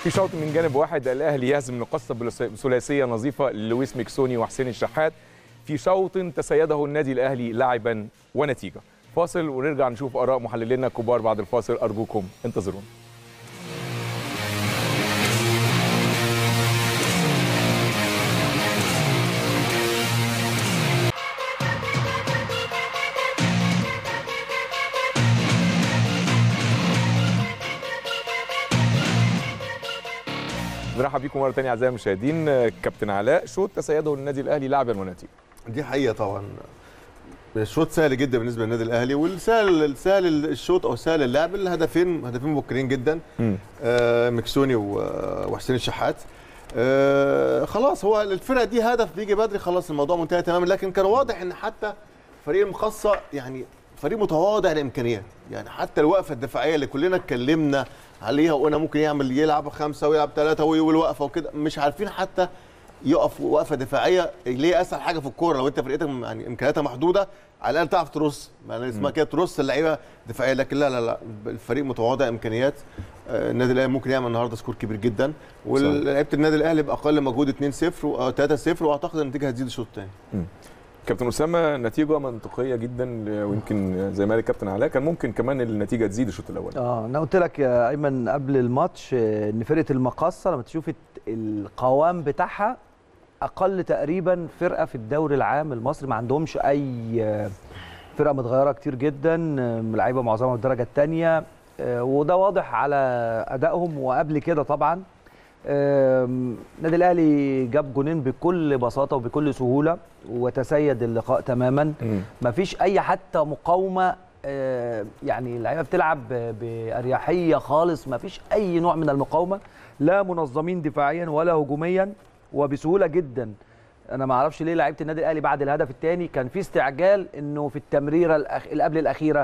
في شوط من جانب واحد الاهلي يهزم نقصة بثلاثيه نظيفه لويس ميكسوني وحسين الشحات في شوط تسيده النادي الاهلي لاعبا ونتيجه فاصل ونرجع نشوف اراء محللينا الكبار بعد الفاصل ارجوكم انتظرونا نرحب بكم مره ثانيه اعزائي المشاهدين كابتن علاء شوط تسيده النادي الاهلي لعبا ونتيجه دي حقيقه طبعا الشوط سهل جدا بالنسبه للنادي الاهلي والسهل السهل الشوط او سهل اللعب الهدفين هدفين مبكرين جدا آه مكسوني وحسين الشحات آه خلاص هو الفرقه دي هدف بيجي بدري خلاص الموضوع منتهي تماما لكن كان واضح ان حتى فريق المخصص يعني فريق متواضع الامكانيات يعني حتى الوقفه الدفاعيه اللي كلنا اتكلمنا عليها وقلنا ممكن يعمل يلعب خمسه ويلعب ثلاثه والوقفه وكده مش عارفين حتى يقف وقفه دفاعيه ليه اسهل حاجه في الكوره لو انت فرقتك يعني امكانياتها محدوده على الاقل تعرف ترص يعني اسمها كده ترص اللعيبه دفاعيه لكن لا لا لا الفريق متواضع امكانيات النادي الاهلي ممكن يعمل النهارده سكور كبير جدا ولعيبه النادي الاهلي باقل مجهود 2-0 او 3-0 واعتقد النتيجه هتزيد الشوط الثاني كابتن اسامه نتيجه منطقيه جدا ويمكن زي ما قال الكابتن علاء كان ممكن كمان النتيجه تزيد الشوط الاول اه انا قلت لك يا ايمن قبل الماتش ان فرقه المقصه لما تشوف القوام بتاعها اقل تقريبا فرقه في الدوري العام المصري ما عندهمش اي فرقه متغيره كتير جدا لعيبه معظمها الدرجه الثانيه وده واضح على ادائهم وقبل كده طبعا النادي الاهلي جاب جونين بكل بساطه وبكل سهوله وتسيد اللقاء تماما ما فيش اي حتى مقاومه يعني اللعيبه بتلعب باريحيه خالص ما فيش اي نوع من المقاومه لا منظمين دفاعيا ولا هجوميا وبسهوله جدا انا ما اعرفش ليه لعيبه النادي الاهلي بعد الهدف الثاني كان في استعجال انه في التمريره الأخ... اللي قبل الاخيره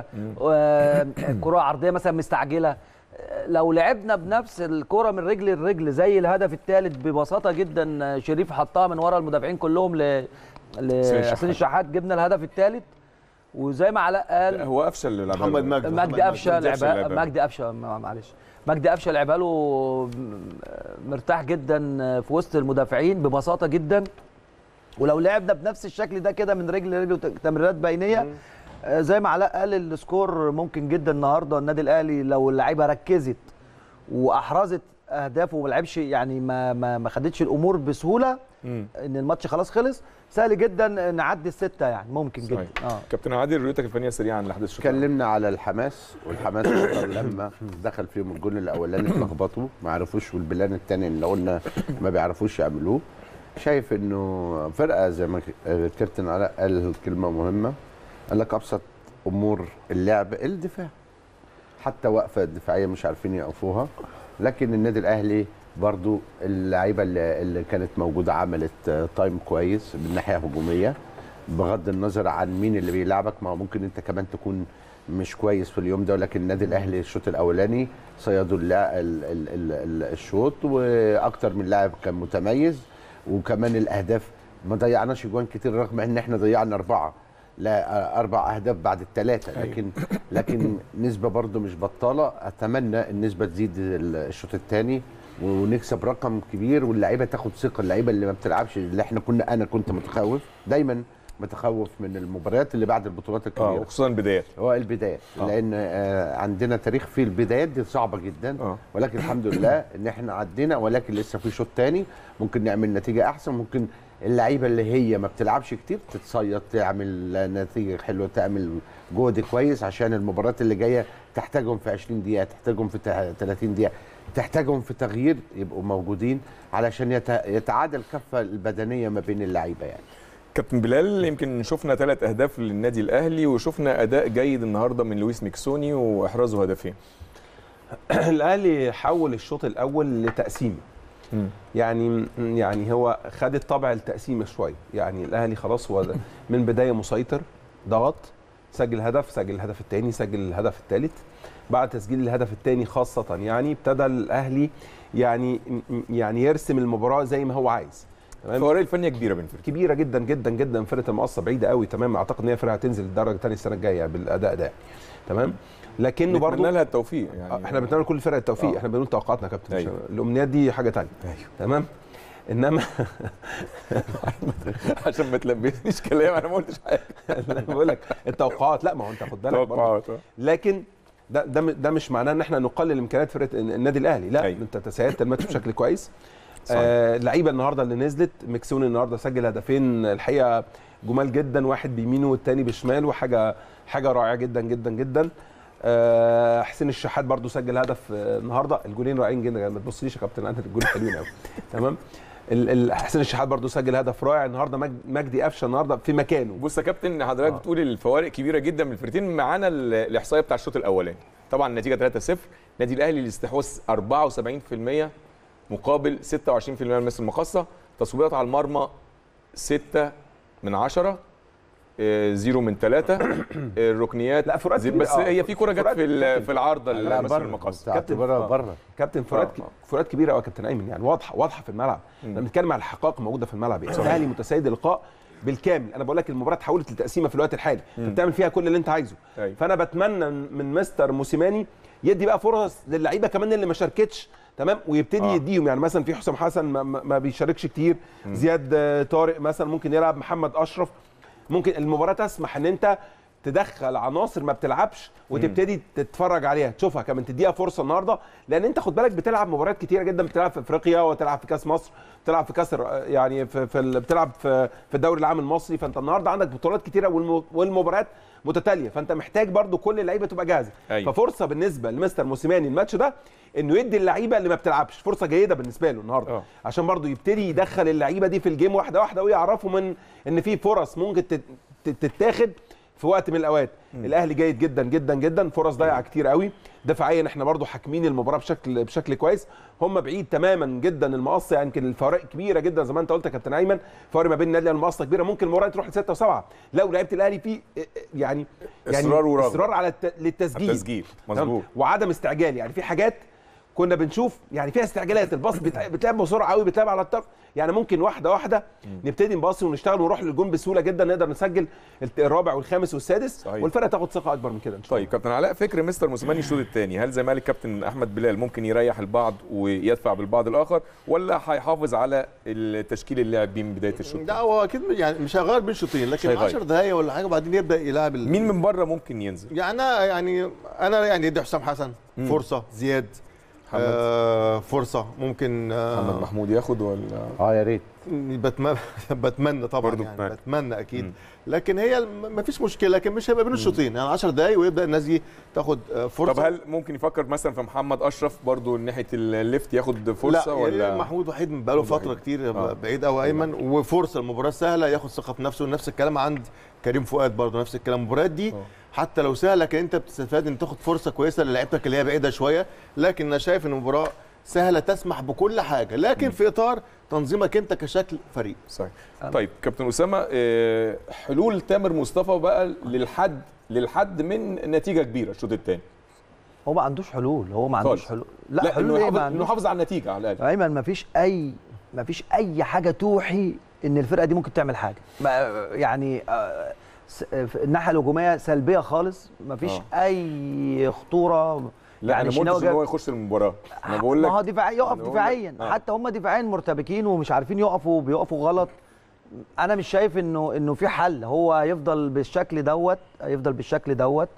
كره عرضيه مثلا مستعجله لو لعبنا بنفس الكره من رجل لرجل زي الهدف الثالث ببساطه جدا شريف حطها من ورا المدافعين كلهم ل لحسين الشحات جبنا الهدف الثالث وزي ما علاء قال هو افشل محمد مجدي مجدي قفشه لعبها مجدي قفشه معلش مجدي قفشه لعبها له مرتاح جدا في وسط المدافعين ببساطه جدا ولو لعبنا بنفس الشكل ده كده من رجل لرجل تمريرات بينيه زي ما علاء قال السكور ممكن جدا النهارده النادي الاهلي لو اللعيبه ركزت واحرزت اهدافه وما لعبش يعني ما ما ما خدتش الامور بسهوله مم. ان الماتش خلاص خلص سهل جدا نعدي السته يعني ممكن صحيح. جدا اه كابتن عادل رؤيتك الفنيه سريعا لاحداث الشوط اتكلمنا على الحماس والحماس لما دخل فيهم الجون الاولاني اتلخبطوا ما عرفوش والبلان الثاني اللي قلنا ما بيعرفوش يعملوه شايف انه فرقه زي ما الكابتن علاء قال كلمه مهمه قال لك ابسط امور اللعب الدفاع حتى وقفه دفاعيه مش عارفين يقفوها لكن النادي الاهلي برضو اللعيبه اللي, اللي كانت موجوده عملت تايم كويس من ناحيه هجوميه بغض النظر عن مين اللي بيلعبك ما ممكن انت كمان تكون مش كويس في اليوم ده ولكن النادي الاهلي الشوط الاولاني صيدوا الشوط واكتر من لاعب كان متميز وكمان الاهداف ما ضيعناش جوان كتير رغم ان احنا ضيعنا اربعه لا اربع اهداف بعد الثلاثه لكن لكن نسبه برضو مش بطاله اتمنى النسبه تزيد الشوط الثاني ونكسب رقم كبير واللعيبه تاخد ثقه اللعيبه اللي ما بتلعبش اللي احنا كنا انا كنت متخوف دايما متخوف من المباريات اللي بعد البطولات الكبيره اه وخصوصا البدايات هو البدايات آه. لان آه عندنا تاريخ في البدايات دي صعبه جدا آه. ولكن الحمد لله ان احنا عدينا ولكن لسه في شوط ثاني ممكن نعمل نتيجه احسن ممكن اللعيبه اللي هي ما بتلعبش كتير تتصيد تعمل نتيجه حلوه تعمل جهد كويس عشان المباريات اللي جايه تحتاجهم في 20 دقيقه تحتاجهم في 30 دقيقه تحتاجهم في تغيير يبقوا موجودين علشان يتعادل الكفه البدنيه ما بين اللعيبه يعني كابتن بلال يمكن شفنا ثلاث اهداف للنادي الاهلي وشفنا اداء جيد النهارده من لويس ميكسوني واحرازه هدفين الاهلي حول الشوط الاول لتقسيم يعني يعني هو خد الطابع التقسيمه شويه يعني الاهلي خلاص هو من بدايه مسيطر ضغط سجل هدف سجل الهدف الثاني سجل الهدف الثالث بعد تسجيل الهدف الثاني خاصه يعني ابتدى الاهلي يعني يعني يرسم المباراه زي ما هو عايز تمام الفوارق الفنيه كبيره بين فرقتين كبيره جدا جدا جدا فرقه المقصه بعيده قوي تمام اعتقد ان هي فرقه هتنزل الدرجه الثانيه السنه الجايه بالاداء ده تمام لكنه برضو نتمنى لها التوفيق آه، يعني احنا بنتمنى لكل فرقه التوفيق آه. احنا بنقول توقعاتنا يا كابتن أيوة. أيوة. الامنيات دي حاجه تانية أيوة. تمام انما عشان ما تلبسنيش كلام انا ما قلتش حاجه انا بقول لك التوقعات لا ما هو انت خد بالك برضو. توقعات آه. لكن ده ده ده مش معناه ان احنا نقلل امكانيات فرقه النادي الاهلي لا أيوة. انت تسيدت الماتش بشكل كويس صحيح. آه اللعيبه النهارده اللي نزلت مكسوني النهارده سجل هدفين الحقيقه جمال جدا واحد بيمينه والتاني بشماله حاجه حاجه رائعه جدا جدا جدا آه حسين الشحات برضو سجل هدف آه النهارده الجولين رائعين جدا ما تبصليش يا كابتن انت الجول حلوين قوي تمام ال- ال- حسين الشحات برضو سجل هدف رائع النهارده مجد- مجدي قفشه النهارده في مكانه بص يا كابتن حضرتك آه. بتقول الفوارق كبيره جدا من الفرقتين معانا ال- الاحصائيه بتاع الشوط الاولاني طبعا النتيجه 3-0 النادي الاهلي الاستحواذ 74% مقابل 26% من المس المقصه تصويبات على المرمى 6 من 10 زيرو من ثلاثة الركنيات لا، فروقات زي- كبيرة. بس آه، هي في كوره جت فروقات في ال- كابتن. في العارضه لا المس بره المقصه كابتن بره آه. بره كابتن فروقات آه، آه. فروقات كبيره قوي يا كابتن ايمن يعني واضحه واضحه في الملعب لما بنتكلم على الحقائق موجوده في الملعب يعني الاهلي متسيد اللقاء بالكامل انا بقول لك المباراه اتحولت لتقسيمه في الوقت الحالي انت بتعمل فيها كل اللي انت عايزه أيوة. فانا بتمنى من مستر موسيماني يدي بقى فرص للعيبه كمان اللي ما شاركتش تمام ويبتدي آه. آه. يديهم يعني مثلا في حسام حسن ما, ما ما بيشاركش كتير زياد آه، طارق مثلا ممكن يلعب محمد اشرف ممكن المباراه تسمح ان انت تدخل عناصر ما بتلعبش وتبتدي تتفرج عليها تشوفها كمان تديها فرصه النهارده لان انت خد بالك بتلعب مباريات كتيره جدا بتلعب في افريقيا وتلعب في كاس مصر بتلعب في كاس الر- يعني في, في ال- بتلعب في في الدوري العام المصري فانت النهارده عندك بطولات كتيره والم- والمباريات متتاليه فانت محتاج برضو كل اللعيبه تبقى جاهزه أيوة. ففرصه بالنسبه لمستر موسيماني الماتش ده انه يدي اللعيبه اللي ما بتلعبش فرصه جيده بالنسبه له النهارده آه. عشان برضو يبتدي يدخل اللعيبه دي في الجيم واحده واحده ويعرفوا من ان في فرص ممكن تت- تت- تتاخد في وقت من الاوقات الاهلي جيد جدا جدا جدا فرص ضايعه كتير قوي دفاعيا احنا برضو حاكمين المباراه بشكل بشكل كويس هم بعيد تماما جدا المقص يعني يمكن الفوارق كبيره جدا زي ما انت قلت يا كابتن ايمن فوارق ما بين النادي والمقص كبيره ممكن المباراه تروح لسته وسبعه لو لعيبه الاهلي في يعني يعني إصرار ورغبة. اصرار على الت- للتسجيل التسجيل تمام؟ مظبوط وعدم استعجال يعني في حاجات كنا بنشوف يعني فيها استعجالات الباص بتع- بتلعب بسرعه قوي بتلعب على الطرف يعني ممكن واحده واحده نبتدي نباصي ونشتغل ونروح للجون بسهوله جدا نقدر نسجل الت- الرابع والخامس والسادس صحيح. والفرقه تاخد ثقه اكبر من كده ان شاء الله طيب كابتن علاء فكر مستر موسيماني الشوط الثاني هل زي ما قال الكابتن احمد بلال ممكن يريح البعض ويدفع بالبعض الاخر ولا هيحافظ على التشكيل اللي لعب بيه من بدايه الشوط لا هو اكيد يعني مش هيغير بين شوطين لكن هيغير. 10 دقايق ولا حاجه وبعدين يبدا يلعب ال- مين من بره ممكن ينزل يعني أنا يعني انا يعني ادي حسام حسن فرصه زياد محمد. آه فرصه ممكن محمد آه محمود ياخد ولا اه يا ريت بتمنى بتمنى طبعا برضو يعني معاك. بتمنى اكيد مم. لكن هي ما فيش مشكله لكن مش هيبقى بين الشوطين يعني 10 دقايق ويبدا الناس دي تاخد آه، فرصه طب هل ممكن يفكر مثلا في محمد اشرف برضو ناحيه الليفت ياخد فرصه لا ولا يعني محمود وحيد بقاله محمود فتره وحيد. كتير آه. بعيد قوي ايمن وفرصه المباراه سهله ياخد ثقه في نفسه نفس الكلام عند كريم فؤاد برضه نفس الكلام المباريات دي آه. حتى لو سهله لكن انت بتستفاد ان تاخد فرصه كويسه للعيبتك اللي هي بعيده شويه لكن انا شايف ان المباراه سهله تسمح بكل حاجه لكن في اطار تنظيمك انت كشكل فريق صحيح طيب كابتن اسامه آه، حلول تامر مصطفى بقى للحد للحد من نتيجه كبيره الشوط الثاني هو ما عندوش حلول هو ما عندوش خالص. حلول لا, لا, حلول انه ايه يحافظ ما انه عندوش يحافظ على النتيجه على الاقل ايمن ما فيش اي ما فيش اي حاجه توحي ان الفرقه دي ممكن تعمل حاجه ما يعني آه، س- في الناحيه الهجوميه سلبيه خالص ما فيش اي خطوره لا يعني انا ما شناوي قلتش ان جاب- هو يخش المباراه انا بقول ما هو لك دفاعي يقف أنا بقول لك- دفاعيا آه. حتى هم دفاعيا مرتبكين ومش عارفين يقفوا بيقفوا غلط انا مش شايف انه انه في حل هو هيفضل بالشكل دوت هيفضل بالشكل دوت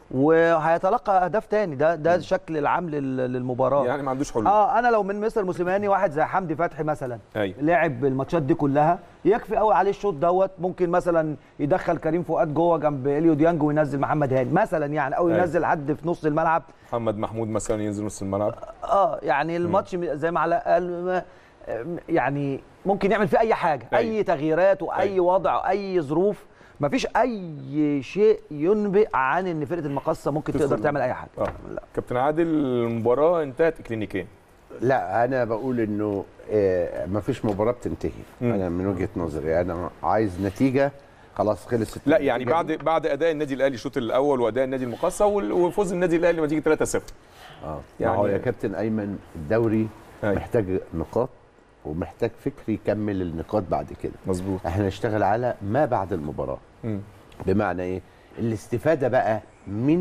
وهيتلقى اهداف تاني ده ده الشكل العام لل- للمباراه يعني ما عندوش حلول اه انا لو من مستر موسيماني واحد زي حمدي فتحي مثلا ايوه لعب الماتشات دي كلها يكفي قوي عليه الشوط دوت ممكن مثلا يدخل كريم فؤاد جوه جنب اليو ديانج وينزل محمد هاني مثلا يعني او أيوة. ينزل حد في نص الملعب محمد محمود مثلا ينزل نص الملعب اه يعني الماتش زي ما علاء قال ما- يعني ممكن يعمل فيه اي حاجه أيوة. اي تغييرات واي أيوة. وضع اي ظروف مفيش اي شيء ينبئ عن ان فرقه المقصه ممكن تدخل. تقدر تعمل اي حاجه اه كابتن عادل المباراه انتهت اكلينيكيا لا انا بقول انه آه مفيش مباراه بتنتهي مم. انا من وجهه نظري انا عايز نتيجه خلاص خلصت لا يعني النتيجة بعد دي. بعد اداء النادي الاهلي الشوط الاول واداء النادي المقصه وال- وفوز النادي الاهلي بنتيجه 3-0 اه يعني- يعني هو يا كابتن ايمن الدوري أيوة. محتاج نقاط ومحتاج فكر يكمل النقاط بعد كده مظبوط احنا نشتغل على ما بعد المباراه مم. بمعنى ايه الاستفاده بقى من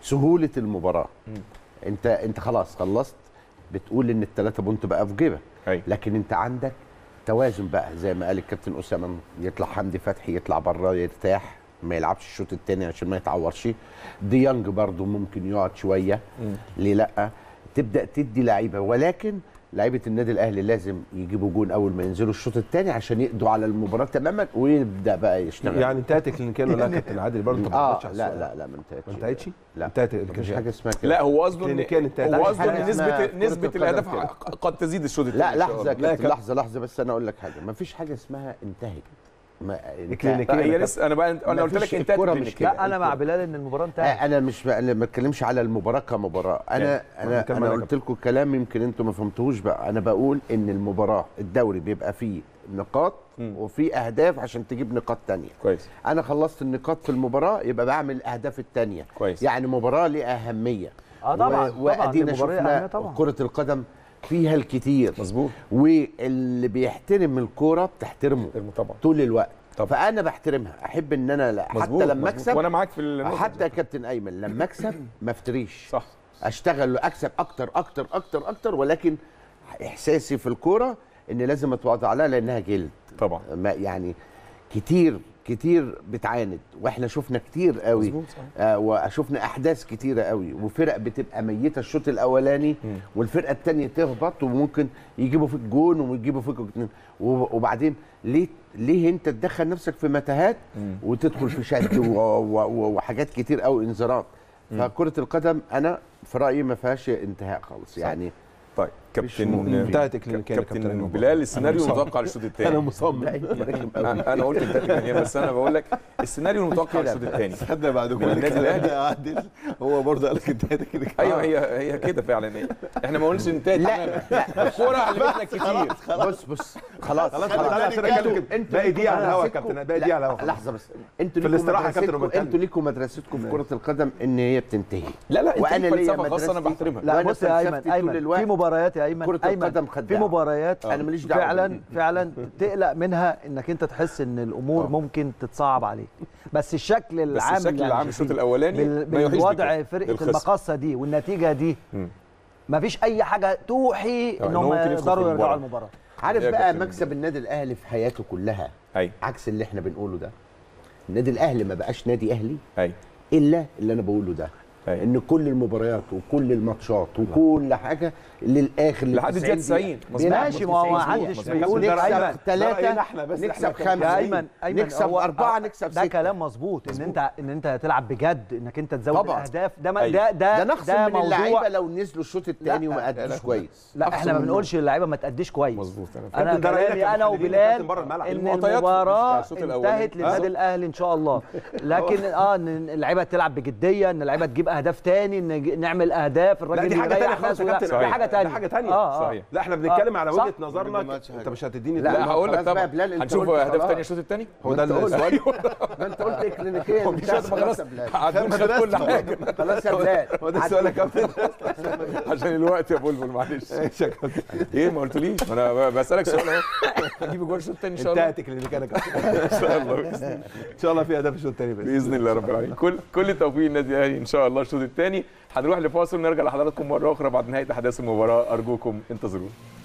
سهوله المباراه انت انت خلاص خلصت بتقول ان الثلاثه بونت بقى في جيبك أيوة. لكن انت عندك توازن بقى زي ما قال الكابتن اسامه يطلع حمدي فتحي يطلع بره يرتاح ما يلعبش الشوط الثاني عشان ما يتعورش ديانج برضو ممكن يقعد شويه ليه لا تبدا تدي لعيبه ولكن لعيبه النادي الاهلي لازم يجيبوا جون اول ما ينزلوا الشوط الثاني عشان يقضوا على المباراه تماما ويبدا بقى يشتغل يعني انتهت الكلينيكيه ولا لا كابتن عادل برضه ما اه ردتش على لا السؤال. لا لا ما انتهتش ما انتهتش لا انتهت مفيش الكلينيكيه حاجه اسمها كده لا هو قصده ان كلينيكيا انتهت. هو لا، قصده في ان حاجة نسبه اسمها نسبه كرة الاهداف القدم كده. قد تزيد الشوط الثاني لا إن شاء لحظه الله. يا لا كابتن يا لحظه لحظه بس انا اقول لك حاجه ما فيش حاجه اسمها انتهت ما الكلينيكية لا هي كابتن. لسه انا بقى انا قلت مفيش لك انتهت الكرة مش الكلينيكية. كده. لا انا مع بلال ان المباراه انتهت آه، انا مش انا ما بتكلمش على المباراه كمباراه انا يعني، انا بنتكلم انا على قلت لكم كلام يمكن انتم ما فهمتوهوش بقى انا بقول ان المباراه الدوري بيبقى فيه نقاط وفي اهداف عشان تجيب نقاط تانية كويس انا خلصت النقاط في المباراه يبقى بعمل الاهداف التانية كويس. يعني مباراه ليها اهميه اه طبعا و- طبعا وادينا المباراة شفنا أهمية طبعا كره القدم فيها الكتير مظبوط واللي بيحترم الكوره بتحترمه طبعا طول الوقت طبعا. فانا بحترمها احب ان انا لا مظبوط حتى لما مظبوط. اكسب وانا معاك في النقطة حتى دي. يا كابتن ايمن لما اكسب ما افتريش صح اشتغل واكسب اكتر اكتر اكتر اكتر ولكن احساسي في الكوره ان لازم اتواضع عليها لانها جلد طبعا ما يعني كتير كتير بتعاند واحنا شفنا كتير قوي مظبوط، صح. آه وشفنا احداث كتيره قوي وفرق بتبقى ميته الشوط الاولاني والفرقه الثانيه تهبط وممكن يجيبوا فيك جون ويجيبوا فيك اتنين و- وبعدين ليه ليه انت تدخل نفسك في متاهات وتدخل في شد و- و- و- وحاجات كتير قوي انذارات فكره القدم انا في رايي ما فيهاش انتهاء خالص يعني طيب كابتن انتهت الكلينيكية يا كابتن كابتن المباراة. بلال السيناريو أنا مصمم. المتوقع للشوط الثاني انا مصمم انا أنا قلت انتهت الكلينيكية بس انا بقول لك السيناريو المتوقع للشوط الثاني خدنا بعد من كل النادي الكلام الأهلي. ده عادل هو برضه قال لك انتهت كده ايوه هي هي كده فعلا هي. احنا ما قلناش انتهت تماما الكوره علمتنا كتير بص بص خلاص خلاص خلاص تعالى عشان اتكلم كده. انتوا باقي دقيقه على الهوا يا مدرستكم- كابتن باقي لا، دقيقه على الهوا لحظه بس انتوا في ليكم الاستراحة يا كابتن مدرستكم وبتكلم. انتوا ليكم مدرستكم في كره القدم ان هي بتنتهي لا لا انت وأنا ليك ليا فلسفه خاصه انا مدرستي. بحترمها لا وأنا بص يا فلسفتي ايمن طول ايمن الوقت في مباريات يا ايمن كرة ايمن القدم في خداعة. مباريات أنا ماليش دعوة فعلا بال- فعلا تقلق منها انك انت تحس ان الامور ممكن تتصعب عليك بس الشكل العام الشكل اللي العام الشوط هنشوفه الاولاني بال- ما يحيش بالوضع بكده. فرقه الخصم. المقصه دي والنتيجه دي مم. مفيش اي حاجه توحي آه، ان إن هم هو ممكن يدخل في يقدروا المباراة. يرجعوا المباراه عارف يا بقى كابتن مكسب النادي الاهلي في حياته كلها ايوه عكس اللي احنا بنقوله ده النادي الاهلي ما بقاش نادي اهلي ايوه الا اللي انا بقوله ده أيوة. ان كل المباريات وكل الماتشات وكل حاجه للاخر لحد الدقيقة 90. مظبوط. ماشي ما هو ما حدش بيقول ده رأينا. ايمن ده ثلاثة رأينا إحنا بس نكسب إحنا خمسة يا ايمن ايمن نكسب هو- أربعة نكسب ده ستة كلام مظبوط ان انت ان انت تلعب بجد انك انت تزود طبعاً. الاهداف ده ما- أيوة. ده ده ده نقص ده من اللعيبه موضوع لو نزلوا الشوط الثاني لا، وما لا، ادوش كويس لا أقصى احنا ما من بنقولش اللعيبه ما تأديش كويس مظبوط انا انا كابتن، ده رأيك كلامي يا انا محللين وبلال كابتن بره الملعب. ان المعطيات في المباراه الشوط الأولاني. انتهت للنادي آه. الاهلي ان شاء الله لكن اه ان اللعيبه تلعب بجديه ان اللعيبه تجيب اهداف تاني ان ج- نعمل اهداف الراجل لا دي حاجه يريح ثانيه خالص يا ناس ولا- كابتن دي صحيح. حاجه تانية ده حاجه ثانيه اه آه. صحيح. لا احنا بنتكلم آه، على صح. وجهه نظرنا الماتش انت حاجة. مش هتديني لا، لا دلوقتي. هقول لك خلاص بقى طبعا يا بلال، أنت هنشوف قلت اهداف خلاص. ثانيه الشوط الثاني هو ده أنت قلت. السؤال ما انت قلت كلينيكيا مفيش وقت ما خلاص خلاص عدول خد كل حاجه خلاص يا بلال هو ده السؤال يا كابتن عشان الوقت يا بلبل معلش ماشي يا كابتن ايه ما قلتليش ما انا بسالك سؤال اهو هجيب جول الشوط الثاني ان شاء الله انتهت الكلينيكيه يا كابتن ان شاء الله بإذن الله. ان شاء الله في اهداف الشوط الثاني بس باذن الله رب العالمين كل كل التوفيق للنادي الاهلي ان شاء الله الشوط الثاني هنروح لفاصل ونرجع لحضراتكم مره اخرى بعد نهايه احداث المباراه ارجوكم انتظرونا